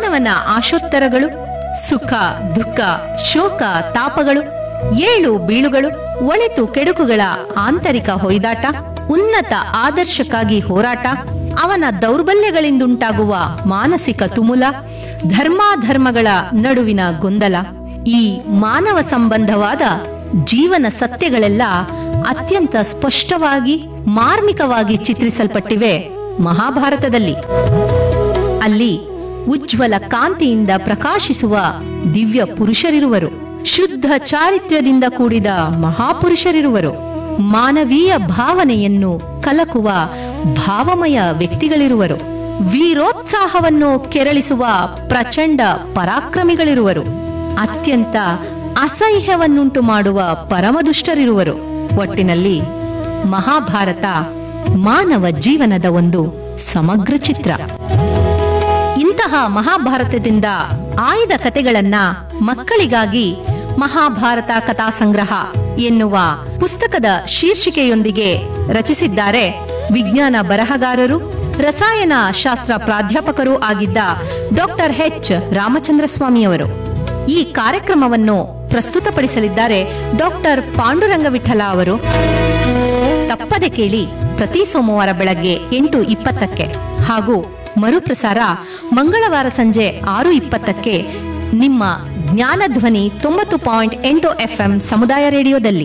ಮಾನವನ ಆಶೋತ್ತರಗಳು ಸುಖ ದುಃಖ ಶೋಕ ತಾಪಗಳು ಏಳು ಬೀಳುಗಳು ಒಳಿತು ಕೆಡುಕುಗಳ ಆಂತರಿಕ ಹೊಯ್ದಾಟ ಉನ್ನತ ಆದರ್ಶಕ್ಕಾಗಿ ಹೋರಾಟ ಅವನ ದೌರ್ಬಲ್ಯಗಳಿಂದುಂಟಾಗುವ ಮಾನಸಿಕ ತುಮುಲ ಧರ್ಮಾಧರ್ಮಗಳ ನಡುವಿನ ಗೊಂದಲ ಈ ಮಾನವ ಸಂಬಂಧವಾದ ಜೀವನ ಸತ್ಯಗಳೆಲ್ಲ ಅತ್ಯಂತ ಸ್ಪಷ್ಟವಾಗಿ ಮಾರ್ಮಿಕವಾಗಿ ಚಿತ್ರಿಸಲ್ಪಟ್ಟಿವೆ ಮಹಾಭಾರತದಲ್ಲಿ ಅಲ್ಲಿ ಉಜ್ವಲ ಕಾಂತಿಯಿಂದ ಪ್ರಕಾಶಿಸುವ ದಿವ್ಯ ಪುರುಷರಿರುವರು ಶುದ್ಧ ಚಾರಿತ್ರ್ಯದಿಂದ ಕೂಡಿದ ಮಹಾಪುರುಷರಿರುವರು ಮಾನವೀಯ ಭಾವನೆಯನ್ನು ಕಲಕುವ ಭಾವಮಯ ವ್ಯಕ್ತಿಗಳಿರುವರು ವೀರೋತ್ಸಾಹವನ್ನು ಕೆರಳಿಸುವ ಪ್ರಚಂಡ ಪರಾಕ್ರಮಿಗಳಿರುವರು ಅತ್ಯಂತ ಅಸಹ್ಯವನ್ನುಂಟು ಮಾಡುವ ಪರಮದುಷ್ಟರಿರುವರು ಒಟ್ಟಿನಲ್ಲಿ ಮಹಾಭಾರತ ಮಾನವ ಜೀವನದ ಒಂದು ಸಮಗ್ರ ಚಿತ್ರ ಇಂತಹ ಮಹಾಭಾರತದಿಂದ ಆಯ್ದ ಕತೆಗಳನ್ನ ಮಕ್ಕಳಿಗಾಗಿ ಮಹಾಭಾರತ ಕಥಾ ಸಂಗ್ರಹ ಎನ್ನುವ ಪುಸ್ತಕದ ಶೀರ್ಷಿಕೆಯೊಂದಿಗೆ ರಚಿಸಿದ್ದಾರೆ ವಿಜ್ಞಾನ ಬರಹಗಾರರು ರಸಾಯನ ಶಾಸ್ತ್ರ ಪ್ರಾಧ್ಯಾಪಕರೂ ಆಗಿದ್ದ ಡಾಕ್ಟರ್ ಎಚ್ ರಾಮಚಂದ್ರ ಸ್ವಾಮಿಯವರು ಈ ಕಾರ್ಯಕ್ರಮವನ್ನು ಪ್ರಸ್ತುತಪಡಿಸಲಿದ್ದಾರೆ ಡಾಕ್ಟರ್ ಪಾಂಡುರಂಗ ವಿಠಲ ಅವರು ತಪ್ಪದೆ ಕೇಳಿ ಪ್ರತಿ ಸೋಮವಾರ ಬೆಳಗ್ಗೆ ಎಂಟು ಇಪ್ಪತ್ತಕ್ಕೆ ಹಾಗೂ ಮರುಪ್ರಸಾರ ಮಂಗಳವಾರ ಸಂಜೆ ಆರು ಇಪ್ಪತ್ತಕ್ಕೆ ನಿಮ್ಮ ಜ್ಞಾನಧ್ವನಿ ತೊಂಬತ್ತು ಪಾಯಿಂಟ್ ಎಂಟು ಎಫ್ಎಂ ಸಮುದಾಯ ರೇಡಿಯೋದಲ್ಲಿ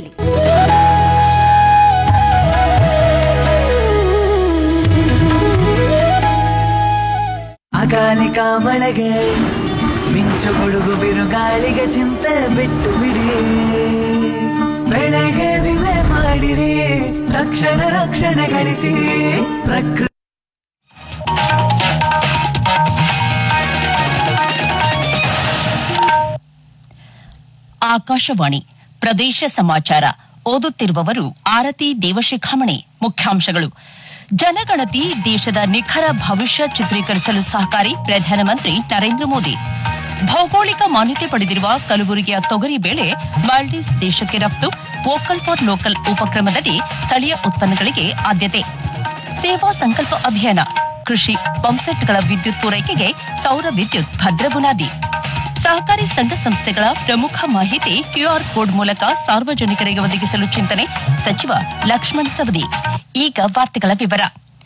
ಅಕಾಲಿಕ ಮಳೆಗೆ ಮಿಂಚು ಗುಡುಗು ಬಿರುಗಾಳಿಗೆ ಚಿಂತೆ ಬಿಟ್ಟು ಬಿಡಿ ಬೆಳೆಗೆ ವಿಮೆ ಮಾಡಿರಿ ತಕ್ಷಣ ರಕ್ಷಣೆ ಗಳಿಸಿ ಪ್ರಕೃತಿ ಆಕಾಶವಾಣಿ ಪ್ರದೇಶ ಸಮಾಚಾರ ಓದುತ್ತಿರುವವರು ಆರತಿ ದೇವಶಿಖಾಮಣಿ ಮುಖ್ಯಾಂಶಗಳು ಜನಗಣತಿ ದೇಶದ ನಿಖರ ಭವಿಷ್ಯ ಚಿತ್ರೀಕರಿಸಲು ಸಹಕಾರಿ ಪ್ರಧಾನಮಂತ್ರಿ ನರೇಂದ್ರ ಮೋದಿ ಭೌಗೋಳಿಕ ಮಾನ್ಯತೆ ಪಡೆದಿರುವ ಕಲಬುರಗಿಯ ತೊಗರಿ ಬೇಳೆ ಮಾಲ್ಡೀವ್ಸ್ ದೇಶಕ್ಕೆ ರಫ್ತು ವೋಕಲ್ ಫಾರ್ ಲೋಕಲ್ ಉಪಕ್ರಮದಡಿ ಸ್ಥಳೀಯ ಉತ್ಪನ್ನಗಳಿಗೆ ಆದ್ಯತೆ ಸೇವಾ ಸಂಕಲ್ಪ ಅಭಿಯಾನ ಕೃಷಿ ಪಂಪ್ಸೆಟ್ಗಳ ವಿದ್ಯುತ್ ಪೂರೈಕೆಗೆ ಸೌರ ವಿದ್ಯುತ್ ಭದ್ರ ಬುನಾದಿ ಸಹಕಾರಿ ಸಂಘ ಸಂಸ್ಥೆಗಳ ಪ್ರಮುಖ ಮಾಹಿತಿ ಕ್ಯೂಆರ್ ಕೋಡ್ ಮೂಲಕ ಸಾರ್ವಜನಿಕರಿಗೆ ಒದಗಿಸಲು ಚಿಂತನೆ ಸಚಿವ ಲಕ್ಷ್ಮಣ್ ಸವದಿ ಈಗ ವಾರ್ತೆಗಳ ವಿವರ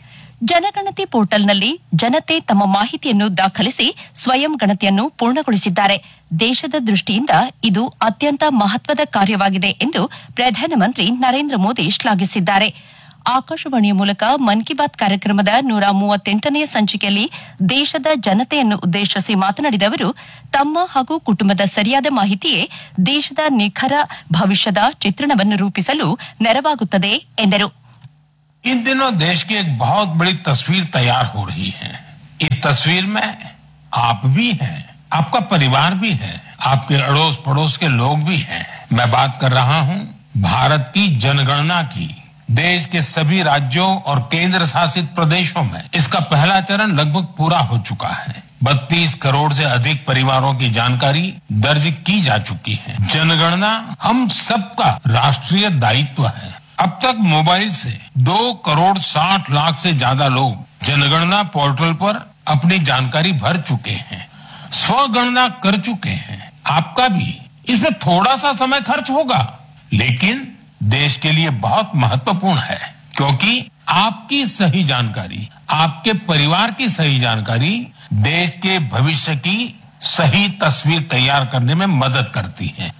ಜನಗಣತಿ ಪೋರ್ಟಲ್ನಲ್ಲಿ ಜನತೆ ತಮ್ಮ ಮಾಹಿತಿಯನ್ನು ದಾಖಲಿಸಿ ಸ್ವಯಂ ಗಣತಿಯನ್ನು ಪೂರ್ಣಗೊಳಿಸಿದ್ದಾರೆ ದೇಶದ ದೃಷ್ಟಿಯಿಂದ ಇದು ಅತ್ಯಂತ ಮಹತ್ವದ ಕಾರ್ಯವಾಗಿದೆ ಎಂದು ಪ್ರಧಾನಮಂತ್ರಿ ನರೇಂದ್ರ ಮೋದಿ ಶ್ಲಾಘಿಸಿದ್ದಾರೆ ಆಕಾಶವಾಣಿಯ ಮೂಲಕ ಮನ್ ಕಿ ಬಾತ್ ಕಾರ್ಯಕ್ರಮದ ನೂರ ಮೂವತ್ತೆಂಟನೆಯ ಸಂಚಿಕೆಯಲ್ಲಿ ದೇಶದ ಜನತೆಯನ್ನು ಉದ್ದೇಶಿಸಿ ಮಾತನಾಡಿದ ಅವರು ತಮ್ಮ ಹಾಗೂ ಕುಟುಂಬದ ಸರಿಯಾದ ಮಾಹಿತಿಯೇ ದೇಶದ ನಿಖರ ಭವಿಷ್ಯದ ಚಿತ್ರಣವನ್ನು ರೂಪಿಸಲು ನೆರವಾಗುತ್ತದೆ ಎಂದರು इन दिनों देश की एक बहुत बड़ी तस्वीर तैयार हो रही है इस तस्वीर में आप भी हैं आपका परिवार भी है आपके अड़ोस पड़ोस के लोग भी हैं मैं बात कर रहा हूं भारत की जनगणना की देश के सभी राज्यों और केंद्र शासित प्रदेशों में इसका पहला चरण लगभग पूरा हो चुका है बत्तीस करोड़ से अधिक परिवारों की जानकारी दर्ज की जा चुकी है जनगणना हम सबका राष्ट्रीय दायित्व है अब तक मोबाइल से दो करोड़ साठ लाख से ज्यादा लोग जनगणना पोर्टल पर अपनी जानकारी भर चुके हैं स्वगणना कर चुके हैं आपका भी इसमें थोड़ा सा समय खर्च होगा लेकिन देश के लिए बहुत महत्वपूर्ण है क्योंकि आपकी सही जानकारी आपके परिवार की सही जानकारी देश के भविष्य की सही तस्वीर तैयार करने में मदद करती है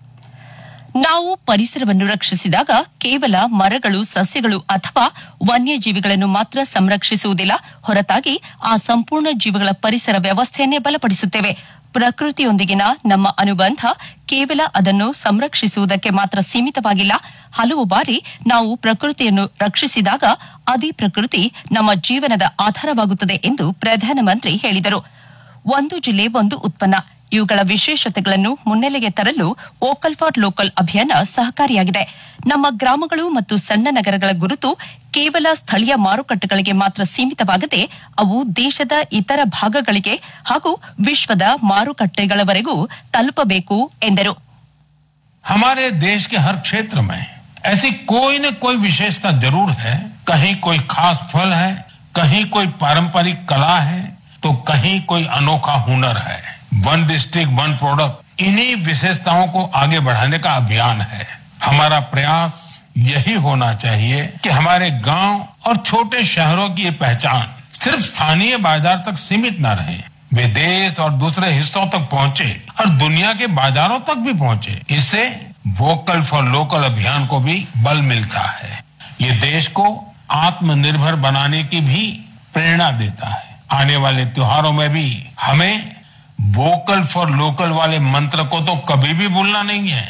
ನಾವು ಪರಿಸರವನ್ನು ರಕ್ಷಿಸಿದಾಗ ಕೇವಲ ಮರಗಳು ಸಸ್ಯಗಳು ಅಥವಾ ವನ್ಯಜೀವಿಗಳನ್ನು ಮಾತ್ರ ಸಂರಕ್ಷಿಸುವುದಿಲ್ಲ ಹೊರತಾಗಿ ಆ ಸಂಪೂರ್ಣ ಜೀವಿಗಳ ಪರಿಸರ ವ್ಯವಸ್ಥೆಯನ್ನೇ ಬಲಪಡಿಸುತ್ತೇವೆ ಪ್ರಕೃತಿಯೊಂದಿಗಿನ ನಮ್ಮ ಅನುಬಂಧ ಕೇವಲ ಅದನ್ನು ಸಂರಕ್ಷಿಸುವುದಕ್ಕೆ ಮಾತ್ರ ಸೀಮಿತವಾಗಿಲ್ಲ ಹಲವು ಬಾರಿ ನಾವು ಪ್ರಕೃತಿಯನ್ನು ರಕ್ಷಿಸಿದಾಗ ಅದೇ ಪ್ರಕೃತಿ ನಮ್ಮ ಜೀವನದ ಆಧಾರವಾಗುತ್ತದೆ ಎಂದು ಪ್ರಧಾನಮಂತ್ರಿ ಹೇಳಿದರು ಒಂದು ಜಿಲ್ಲೆ ಒಂದು ಉತ್ಪನ್ನ ಇವುಗಳ ವಿಶೇಷತೆಗಳನ್ನು ಮುನ್ನೆಲೆಗೆ ತರಲು ವೋಕಲ್ ಫಾರ್ ಲೋಕಲ್ ಅಭಿಯಾನ ಸಹಕಾರಿಯಾಗಿದೆ ನಮ್ಮ ಗ್ರಾಮಗಳು ಮತ್ತು ಸಣ್ಣ ನಗರಗಳ ಗುರುತು ಕೇವಲ ಸ್ಥಳೀಯ ಮಾರುಕಟ್ಟೆಗಳಿಗೆ ಮಾತ್ರ ಸೀಮಿತವಾಗದೆ ಅವು ದೇಶದ ಇತರ ಭಾಗಗಳಿಗೆ ಹಾಗೂ ವಿಶ್ವದ ಮಾರುಕಟ್ಟೆಗಳವರೆಗೂ ತಲುಪಬೇಕು ಎಂದರು हमारे देश के हर क्षेत्र में ऐसी कोई न कोई विशेषता जरूर है कहीं कोई खास फल है कहीं कोई पारंपरिक कला है तो कहीं कोई अनोखा हुनर है वन डिस्ट्रिक्ट वन प्रोडक्ट इन्हीं विशेषताओं को आगे बढ़ाने का अभियान है हमारा प्रयास यही होना चाहिए कि हमारे गांव और छोटे शहरों की ये पहचान सिर्फ स्थानीय बाजार तक सीमित न रहे वे देश और दूसरे हिस्सों तक पहुंचे और दुनिया के बाजारों तक भी पहुंचे इससे वोकल फॉर लोकल अभियान को भी बल मिलता है ये देश को आत्मनिर्भर बनाने की भी प्रेरणा देता है आने वाले त्योहारों में भी हमें वोकल फॉर लोकल वाले मंत्र को तो कभी भी भूलना नहीं है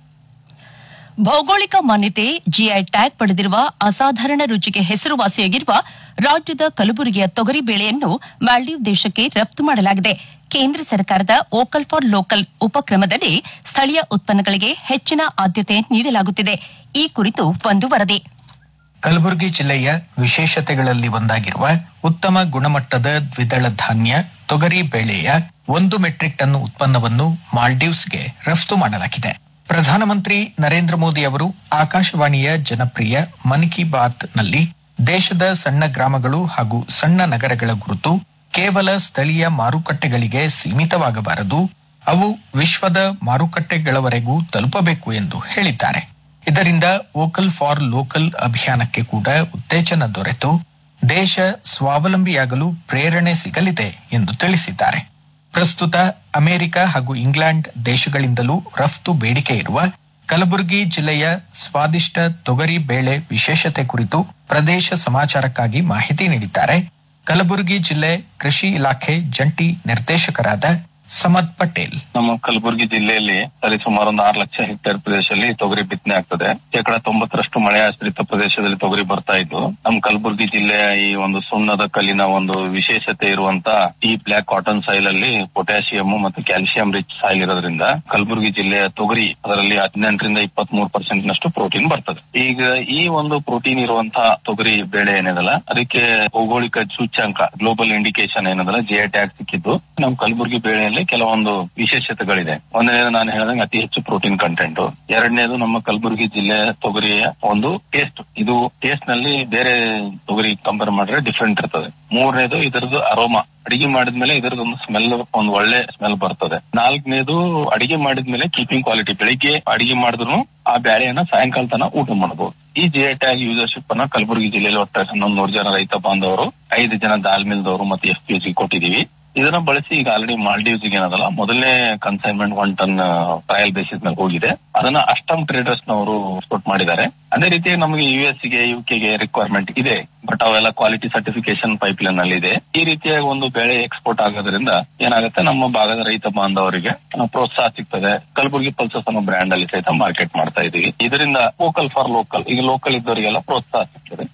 ಭೌಗೋಳಿಕ ಮಾನ್ಯತೆ ಜಿಐ ಟ್ಯಾಗ್ ಪಡೆದಿರುವ ಅಸಾಧಾರಣ ರುಚಿಗೆ ಹೆಸರುವಾಸಿಯಾಗಿರುವ ರಾಜ್ಯದ ಕಲಬುರಗಿಯ ತೊಗರಿ ಬೇಳೆಯನ್ನು ಮಾಲ್ಡೀವ್ ದೇಶಕ್ಕೆ ರಫ್ತು ಮಾಡಲಾಗಿದೆ ಕೇಂದ್ರ ಸರ್ಕಾರದ ವೋಕಲ್ ಫಾರ್ ಲೋಕಲ್ ಉಪಕ್ರಮದಡಿ ಸ್ಥಳೀಯ ಉತ್ಪನ್ನಗಳಿಗೆ ಹೆಚ್ಚಿನ ಆದ್ಯತೆ ನೀಡಲಾಗುತ್ತಿದೆ ಈ ಕುರಿತು ಒಂದು ವರದಿ ಕಲಬುರಗಿ ಜಿಲ್ಲೆಯ ವಿಶೇಷತೆಗಳಲ್ಲಿ ಒಂದಾಗಿರುವ ಉತ್ತಮ ಗುಣಮಟ್ಟದ ದ್ವಿದಳ ಧಾನ್ಯ ತೊಗರಿ ಬೇಳೆಯ ಒಂದು ಮೆಟ್ರಿಕ್ ಟನ್ ಉತ್ಪನ್ನವನ್ನು ಮಾಲ್ಡೀವ್ಸ್ಗೆ ರಫ್ತು ಮಾಡಲಾಗಿದೆ ಪ್ರಧಾನಮಂತ್ರಿ ನರೇಂದ್ರ ಮೋದಿ ಅವರು ಆಕಾಶವಾಣಿಯ ಜನಪ್ರಿಯ ಮನ್ ಕಿ ಬಾತ್ ನಲ್ಲಿ ದೇಶದ ಸಣ್ಣ ಗ್ರಾಮಗಳು ಹಾಗೂ ಸಣ್ಣ ನಗರಗಳ ಗುರುತು ಕೇವಲ ಸ್ಥಳೀಯ ಮಾರುಕಟ್ಟೆಗಳಿಗೆ ಸೀಮಿತವಾಗಬಾರದು ಅವು ವಿಶ್ವದ ಮಾರುಕಟ್ಟೆಗಳವರೆಗೂ ತಲುಪಬೇಕು ಎಂದು ಹೇಳಿದ್ದಾರೆ ಇದರಿಂದ ವೋಕಲ್ ಫಾರ್ ಲೋಕಲ್ ಅಭಿಯಾನಕ್ಕೆ ಕೂಡ ಉತ್ತೇಜನ ದೊರೆತು ದೇಶ ಸ್ವಾವಲಂಬಿಯಾಗಲು ಪ್ರೇರಣೆ ಸಿಗಲಿದೆ ಎಂದು ತಿಳಿಸಿದ್ದಾರೆ ಪ್ರಸ್ತುತ ಅಮೆರಿಕ ಹಾಗೂ ಇಂಗ್ಲೆಂಡ್ ದೇಶಗಳಿಂದಲೂ ರಫ್ತು ಬೇಡಿಕೆ ಇರುವ ಕಲಬುರಗಿ ಜಿಲ್ಲೆಯ ಸ್ವಾದಿಷ್ಟ ತೊಗರಿ ಬೇಳೆ ವಿಶೇಷತೆ ಕುರಿತು ಪ್ರದೇಶ ಸಮಾಚಾರಕ್ಕಾಗಿ ಮಾಹಿತಿ ನೀಡಿದ್ದಾರೆ ಕಲಬುರಗಿ ಜಿಲ್ಲೆ ಕೃಷಿ ಇಲಾಖೆ ಜಂಟಿ ನಿರ್ದೇಶಕರಾದ ಸಮದ್ ಪಟೇಲ್ ನಮ್ಮ ಕಲಬುರಗಿ ಜಿಲ್ಲೆಯಲ್ಲಿ ಸರಿ ಸುಮಾರು ಒಂದು ಆರು ಲಕ್ಷ ಹೆಕ್ಟೇರ್ ಪ್ರದೇಶದಲ್ಲಿ ತೊಗರಿ ಬಿತ್ತನೆ ಆಗ್ತದೆ ಶೇಕಡ ತೊಂಬತ್ತರಷ್ಟು ಮಳೆ ಆಶ್ರಿತ ಪ್ರದೇಶದಲ್ಲಿ ತೊಗರಿ ಬರ್ತಾ ಇದ್ದು ನಮ್ಮ ಕಲಬುರಗಿ ಜಿಲ್ಲೆಯ ಈ ಒಂದು ಸುಣ್ಣದ ಕಲ್ಲಿನ ಒಂದು ವಿಶೇಷತೆ ಇರುವಂತ ಈ ಬ್ಲಾಕ್ ಕಾಟನ್ ಸಾಯಿಲ್ ಅಲ್ಲಿ ಪೊಟ್ಯಾಸಿಯಂ ಮತ್ತು ಕ್ಯಾಲ್ಸಿಯಂ ರಿಚ್ ಸಾಯಿಲ್ ಇರೋದ್ರಿಂದ ಕಲಬುರಗಿ ಜಿಲ್ಲೆಯ ತೊಗರಿ ಅದರಲ್ಲಿ ಹದಿನೆಂಟರಿಂದ ಇಪ್ಪತ್ತ್ ಮೂರು ಪರ್ಸೆಂಟ್ ನಷ್ಟು ಪ್ರೋಟೀನ್ ಬರ್ತದೆ ಈಗ ಈ ಒಂದು ಪ್ರೋಟೀನ್ ಇರುವಂತಹ ತೊಗರಿ ಬೆಳೆ ಏನಿದಲ್ಲ ಅದಕ್ಕೆ ಭೌಗೋಳಿಕ ಸೂಚ್ಯಂಕ ಗ್ಲೋಬಲ್ ಇಂಡಿಕೇಶನ್ ಏನದಲ್ಲ ಜೆ ಟ್ಯಾಗ್ ಸಿಕ್ಕಿದ್ದು ನಮ್ಮ ಕಲಬುರಗಿ ಬೆಳೆಯಲ್ಲಿ ಕೆಲವೊಂದು ವಿಶೇಷತೆಗಳಿದೆ ಒಂದನೇದು ನಾನು ಹೇಳಿದಂಗೆ ಅತಿ ಹೆಚ್ಚು ಪ್ರೋಟೀನ್ ಕಂಟೆಂಟ್ ಎರಡನೇದು ನಮ್ಮ ಕಲಬುರಗಿ ಜಿಲ್ಲೆ ತೊಗರಿಯ ಒಂದು ಟೇಸ್ಟ್ ಇದು ಟೇಸ್ಟ್ ನಲ್ಲಿ ಬೇರೆ ತೊಗರಿ ಕಂಪೇರ್ ಮಾಡಿದ್ರೆ ಡಿಫ್ರೆಂಟ್ ಇರ್ತದೆ ಮೂರನೇದು ಇದರದ್ದು ಅರೋಮಾ ಅಡಿಗೆ ಮಾಡಿದ್ಮೇಲೆ ಇದರದೊಂದು ಸ್ಮೆಲ್ ಒಂದು ಒಳ್ಳೆ ಸ್ಮೆಲ್ ಬರ್ತದೆ ನಾಲ್ಕನೇದು ಅಡಿಗೆ ಮಾಡಿದ್ಮೇಲೆ ಕೀಪಿಂಗ್ ಕ್ವಾಲಿಟಿ ಬೆಳಿಗ್ಗೆ ಅಡಿಗೆ ಮಾಡಿದ್ರು ಆ ಬ್ಯಾಳೆಯನ್ನ ಸಾಯಂಕಾಲ ತನ ಊಟ ಮಾಡಬಹುದು ಈ ಜಿ ಐ ಟ್ಯಾಗ್ ಯೂಸರ್ಶಿಪ್ ಅನ್ನ ಕಲಬುರಗಿ ಜಿಲ್ಲೆಯಲ್ಲಿ ಒಟ್ಟಾರೆ ಹನ್ನೊಂದು ನೂರು ಜನ ರೈತ ಬಾಂಧವರು ಐದು ಜನ ದಾಲ್ ಮಿಲ್ದವರು ಮತ್ತೆ ಎಫ್ ಪಿ ಕೊಟ್ಟಿದೀವಿ ಇದನ್ನ ಬಳಸಿ ಈಗ ಆಲ್ರೆಡಿ ಮಾಲ್ಡೀವ್ಸ್ ಏನದಲ್ಲ ಮೊದಲನೇ consignment one ton trial basis ಮೇಲೆ ಹೋಗಿದೆ ಅದನ್ನ ಅಷ್ಟಮ್ ಟ್ರೇಡರ್ಸ್ ನವರು ಎಕ್ಸ್ಪೋರ್ಟ್ ಮಾಡಿದ್ದಾರೆ ಅದೇ ರೀತಿ ನಮಗೆ ಯು ಎಸ್ ಗೆ ಯು ಗೆ ರಿಕ್ವೈರ್ಮೆಂಟ್ ಇದೆ ಬಟ್ ಅವೆಲ್ಲ ಕ್ವಾಲಿಟಿ ಸರ್ಟಿಫಿಕೇಶನ್ ಪೈಪ್ ಲೈನ್ ಅಲ್ಲಿ ಇದೆ ಈ ರೀತಿಯ ಒಂದು ಬೆಳೆ ಎಕ್ಸ್ಪೋರ್ಟ್ ಆಗೋದ್ರಿಂದ ಏನಾಗುತ್ತೆ ನಮ್ಮ ಭಾಗದ ರೈತ ಬಾಂಧವರಿಗೆ ಆ, ಪ್ರೋತ್ಸಾಹ ಸಿಗ್ತದೆ ಕಲಬುರಗಿ ಪಲ್ಸಸ್ ಅನ್ನೋ ಬ್ರ್ಯಾಂಡ್ ಅಲ್ಲಿ ಸಹಿತ ಮಾರ್ಕೆಟ್ ಮಾಡ್ತಾ ಇದೀವಿ ಇದರಿಂದ ವೋಕಲ್ ಫಾರ್ ಲೋಕಲ್ ಈಗ ಲೋಕಲ್ ಇದ್ದವರಿಗೆಲ್ಲ ಪ್ರೋತ್ಸಾಹ ಸಿಗ್ತದೆ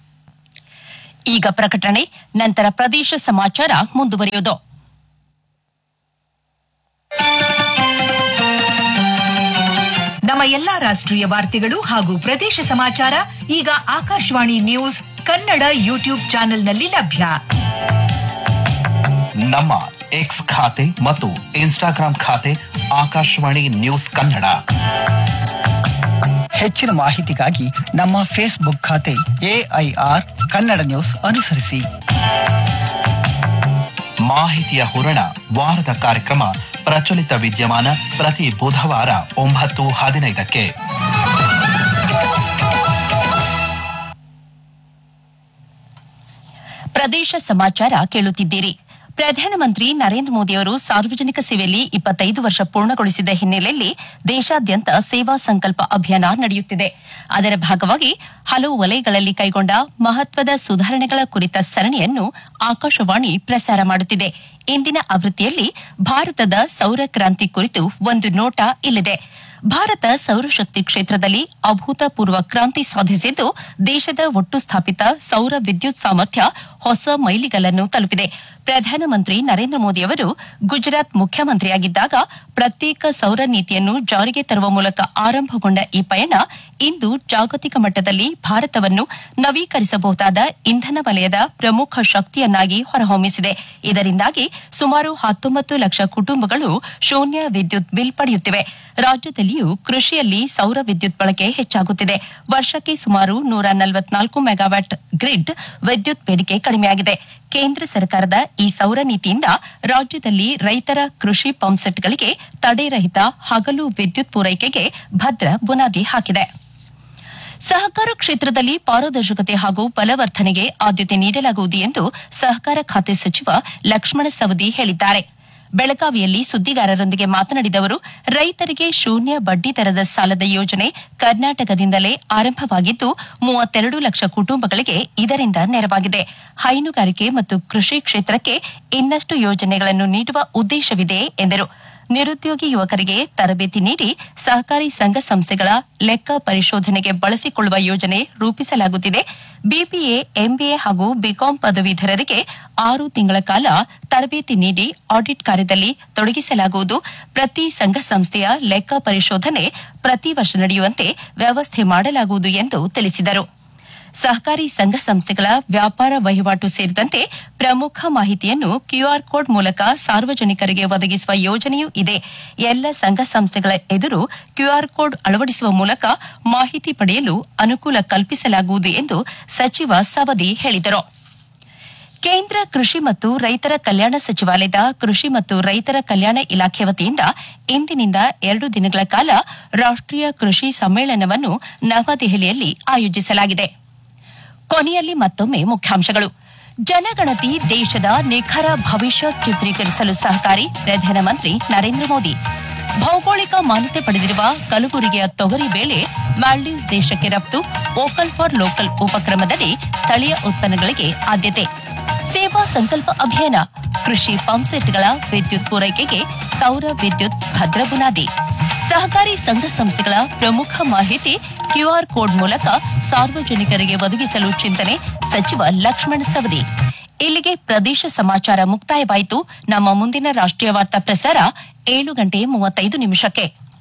ಈಗ ಪ್ರಕಟಣೆ ನಂತರ ಪ್ರದೇಶ ಸಮಾಚಾರ ಮುಂದುವರಿಯುವುದು ನಮ್ಮ ಎಲ್ಲಾ ರಾಷ್ಟ್ರೀಯ ವಾರ್ತೆಗಳು ಹಾಗೂ ಪ್ರದೇಶ ಸಮಾಚಾರ ಈಗ ಆಕಾಶವಾಣಿ ನ್ಯೂಸ್ ಕನ್ನಡ ಯೂಟ್ಯೂಬ್ ಚಾನೆಲ್ನಲ್ಲಿ ಲಭ್ಯ ನಮ್ಮ ಎಕ್ಸ್ ಖಾತೆ ಮತ್ತು ಇನ್ಸ್ಟಾಗ್ರಾಂ ಖಾತೆ ಆಕಾಶವಾಣಿ ನ್ಯೂಸ್ ಕನ್ನಡ ಹೆಚ್ಚಿನ ಮಾಹಿತಿಗಾಗಿ ನಮ್ಮ ಫೇಸ್ಬುಕ್ ಖಾತೆ ಎಐಆರ್ ಕನ್ನಡ ನ್ಯೂಸ್ ಅನುಸರಿಸಿ ಮಾಹಿತಿಯ ಹೂರಣ ವಾರದ ಕಾರ್ಯಕ್ರಮ ಪ್ರಚಲಿತ ವಿದ್ಯಮಾನ ಪ್ರತಿ ಬುಧವಾರ ಒಂಬತ್ತು ಹದಿನೈದಕ್ಕೆ ಪ್ರದೇಶ ಸಮಾಚಾರ ಕೇಳುತ್ತಿದ್ದೀರಿ ಪ್ರಧಾನಮಂತ್ರಿ ನರೇಂದ್ರ ಮೋದಿಯವರು ಸಾರ್ವಜನಿಕ ಸೇವೆಯಲ್ಲಿ ಇಪ್ಪತ್ತೈದು ವರ್ಷ ಪೂರ್ಣಗೊಳಿಸಿದ ಹಿನ್ನೆಲೆಯಲ್ಲಿ ದೇಶಾದ್ಯಂತ ಸೇವಾ ಸಂಕಲ್ಪ ಅಭಿಯಾನ ನಡೆಯುತ್ತಿದೆ ಅದರ ಭಾಗವಾಗಿ ಹಲವು ವಲಯಗಳಲ್ಲಿ ಕೈಗೊಂಡ ಮಹತ್ವದ ಸುಧಾರಣೆಗಳ ಕುರಿತ ಸರಣಿಯನ್ನು ಆಕಾಶವಾಣಿ ಪ್ರಸಾರ ಮಾಡುತ್ತಿದೆ ಇಂದಿನ ಆವೃತ್ತಿಯಲ್ಲಿ ಭಾರತದ ಸೌರ ಕ್ರಾಂತಿ ಕುರಿತು ಒಂದು ನೋಟ ಇಲ್ಲಿದೆ ಭಾರತ ಸೌರಶಕ್ತಿ ಕ್ಷೇತ್ರದಲ್ಲಿ ಅಭೂತಪೂರ್ವ ಕ್ರಾಂತಿ ಸಾಧಿಸಿದ್ದು ದೇಶದ ಒಟ್ಟು ಸ್ಥಾಪಿತ ಸೌರ ವಿದ್ಯುತ್ ಸಾಮರ್ಥ್ಯ ಹೊಸ ಮೈಲಿಗಲ್ಲನ್ನು ತಲುಪಿದೆ ಪ್ರಧಾನಮಂತ್ರಿ ನರೇಂದ್ರ ಮೋದಿಯವರು ಗುಜರಾತ್ ಮುಖ್ಯಮಂತ್ರಿಯಾಗಿದ್ದಾಗ ಪ್ರತ್ಯೇಕ ಸೌರ ನೀತಿಯನ್ನು ಜಾರಿಗೆ ತರುವ ಮೂಲಕ ಆರಂಭಗೊಂಡ ಈ ಪಯಣ ಇಂದು ಜಾಗತಿಕ ಮಟ್ಟದಲ್ಲಿ ಭಾರತವನ್ನು ನವೀಕರಿಸಬಹುದಾದ ಇಂಧನ ವಲಯದ ಪ್ರಮುಖ ಶಕ್ತಿಯನ್ನಾಗಿ ಹೊರಹೊಮ್ಮಿಸಿದೆ ಇದರಿಂದಾಗಿ ಸುಮಾರು ಹತ್ತೊಂಬತ್ತು ಲಕ್ಷ ಕುಟುಂಬಗಳು ಶೂನ್ಯ ವಿದ್ಯುತ್ ಬಿಲ್ ಪಡೆಯುತ್ತಿವೆ ರಾಜ್ಯದಲ್ಲಿಯೂ ಕೃಷಿಯಲ್ಲಿ ಸೌರ ವಿದ್ಯುತ್ ಬಳಕೆ ಹೆಚ್ಚಾಗುತ್ತಿದೆ ವರ್ಷಕ್ಕೆ ಸುಮಾರು ನೂರ ನಲವತ್ನಾಲ್ಕು ಮೆಗಾವ್ಯಾಟ್ ಗ್ರಿಡ್ ವಿದ್ಯುತ್ ಬೇಡಿಕೆ ಕಡಿಮೆಯಾಗಿದೆ ಕೇಂದ್ರ ಸರ್ಕಾರದ ಈ ಸೌರ ನೀತಿಯಿಂದ ರಾಜ್ಯದಲ್ಲಿ ರೈತರ ಕೃಷಿ ಪಂಪ್ಸೆಟ್ಗಳಿಗೆ ತಡೆರಹಿತ ಹಗಲು ವಿದ್ಯುತ್ ಪೂರೈಕೆಗೆ ಭದ್ರ ಬುನಾದಿ ಹಾಕಿದೆ ಸಹಕಾರ ಕ್ಷೇತ್ರದಲ್ಲಿ ಪಾರದರ್ಶಕತೆ ಹಾಗೂ ಬಲವರ್ಧನೆಗೆ ಆದ್ಯತೆ ನೀಡಲಾಗುವುದು ಎಂದು ಸಹಕಾರ ಖಾತೆ ಸಚಿವ ಲಕ್ಷ್ಮಣ ಸವದಿ ಹೇಳಿದ್ದಾರೆ ಬೆಳಗಾವಿಯಲ್ಲಿ ಸುದ್ದಿಗಾರರೊಂದಿಗೆ ಮಾತನಾಡಿದ ಅವರು ರೈತರಿಗೆ ಶೂನ್ಯ ಬಡ್ಡಿ ದರದ ಸಾಲದ ಯೋಜನೆ ಕರ್ನಾಟಕದಿಂದಲೇ ಆರಂಭವಾಗಿದ್ದು ಮೂವತ್ತೆರಡು ಲಕ್ಷ ಕುಟುಂಬಗಳಿಗೆ ಇದರಿಂದ ನೆರವಾಗಿದೆ ಹೈನುಗಾರಿಕೆ ಮತ್ತು ಕೃಷಿ ಕ್ಷೇತ್ರಕ್ಕೆ ಇನ್ನಷ್ಟು ಯೋಜನೆಗಳನ್ನು ನೀಡುವ ಉದ್ದೇಶವಿದೆ ಎಂದರು ನಿರುದ್ಯೋಗಿ ಯುವಕರಿಗೆ ತರಬೇತಿ ನೀಡಿ ಸಹಕಾರಿ ಸಂಘ ಸಂಸ್ಥೆಗಳ ಲೆಕ್ಕ ಪರಿಶೋಧನೆಗೆ ಬಳಸಿಕೊಳ್ಳುವ ಯೋಜನೆ ರೂಪಿಸಲಾಗುತ್ತಿದೆ ಬಿಬಿಎ ಎಂಬಿಎ ಹಾಗೂ ಬಿಕಾಂ ಪದವೀಧರರಿಗೆ ಆರು ತಿಂಗಳ ಕಾಲ ತರಬೇತಿ ನೀಡಿ ಆಡಿಟ್ ಕಾರ್ಯದಲ್ಲಿ ತೊಡಗಿಸಲಾಗುವುದು ಪ್ರತಿ ಸಂಘ ಸಂಸ್ಥೆಯ ಲೆಕ್ಕ ಪರಿಶೋಧನೆ ಪ್ರತಿ ವರ್ಷ ನಡೆಯುವಂತೆ ವ್ಯವಸ್ಥೆ ಮಾಡಲಾಗುವುದು ಎಂದು ತಿಳಿಸಿದರು ಸಹಕಾರಿ ಸಂಘ ಸಂಸ್ಥೆಗಳ ವ್ಯಾಪಾರ ವಹಿವಾಟು ಸೇರಿದಂತೆ ಪ್ರಮುಖ ಮಾಹಿತಿಯನ್ನು ಕ್ಯೂಆರ್ ಕೋಡ್ ಮೂಲಕ ಸಾರ್ವಜನಿಕರಿಗೆ ಒದಗಿಸುವ ಯೋಜನೆಯೂ ಇದೆ ಎಲ್ಲ ಸಂಘ ಸಂಸ್ಥೆಗಳ ಎದುರು ಕ್ಯೂಆರ್ ಕೋಡ್ ಅಳವಡಿಸುವ ಮೂಲಕ ಮಾಹಿತಿ ಪಡೆಯಲು ಅನುಕೂಲ ಕಲ್ಪಿಸಲಾಗುವುದು ಎಂದು ಸಚಿವ ಸವದಿ ಹೇಳಿದರು ಕೇಂದ್ರ ಕೃಷಿ ಮತ್ತು ರೈತರ ಕಲ್ಯಾಣ ಸಚಿವಾಲಯದ ಕೃಷಿ ಮತ್ತು ರೈತರ ಕಲ್ಯಾಣ ಇಲಾಖೆ ವತಿಯಿಂದ ಇಂದಿನಿಂದ ಎರಡು ದಿನಗಳ ಕಾಲ ರಾಷ್ಟೀಯ ಕೃಷಿ ಸಮ್ಮೇಳನವನ್ನು ನವದೆಹಲಿಯಲ್ಲಿ ಆಯೋಜಿಸಲಾಗಿದೆ ಕೊನೆಯಲ್ಲಿ ಮತ್ತೊಮ್ಮೆ ಮುಖ್ಯಾಂಶಗಳು ಜನಗಣತಿ ದೇಶದ ನಿಖರ ಭವಿಷ್ಯ ಚಿತ್ರೀಕರಿಸಲು ಸಹಕಾರಿ ಪ್ರಧಾನಮಂತ್ರಿ ನರೇಂದ್ರ ಮೋದಿ ಭೌಗೋಳಿಕ ಮಾನ್ಯತೆ ಪಡೆದಿರುವ ಕಲಬುರಗಿಯ ತೊಗರಿ ಬೇಳೆ ಮಾಲ್ಡೀವ್ಸ್ ದೇಶಕ್ಕೆ ರಫ್ತು ವೋಕಲ್ ಫಾರ್ ಲೋಕಲ್ ಉಪಕ್ರಮದಡಿ ಸ್ಥಳೀಯ ಉತ್ಪನ್ನಗಳಿಗೆ ಆದ್ಯತೆ ಸೇವಾ ಸಂಕಲ್ಪ ಅಭಿಯಾನ ಕೃಷಿ ಪಂಪ್ಸೆಟ್ಗಳ ವಿದ್ಯುತ್ ಪೂರೈಕೆಗೆ ಸೌರ ವಿದ್ಯುತ್ ಭದ್ರ ಬುನಾದಿ ಸಹಕಾರಿ ಸಂಘ ಸಂಸ್ಥೆಗಳ ಪ್ರಮುಖ ಮಾಹಿತಿ ಕ್ಯೂಆರ್ ಕೋಡ್ ಮೂಲಕ ಸಾರ್ವಜನಿಕರಿಗೆ ಒದಗಿಸಲು ಚಿಂತನೆ ಸಚಿವ ಲಕ್ಷ್ಮಣ ಸವದಿ ಇಲ್ಲಿಗೆ ಪ್ರದೇಶ ಸಮಾಚಾರ ಮುಕ್ತಾಯವಾಯಿತು ನಮ್ಮ ಮುಂದಿನ ರಾಷ್ಟ್ರೀಯ ವಾರ್ತಾ ಪ್ರಸಾರ ಏಳು ಗಂಟೆ ಮೂವತ್ತೈದು ನಿಮಿಷಕ್ಕೆ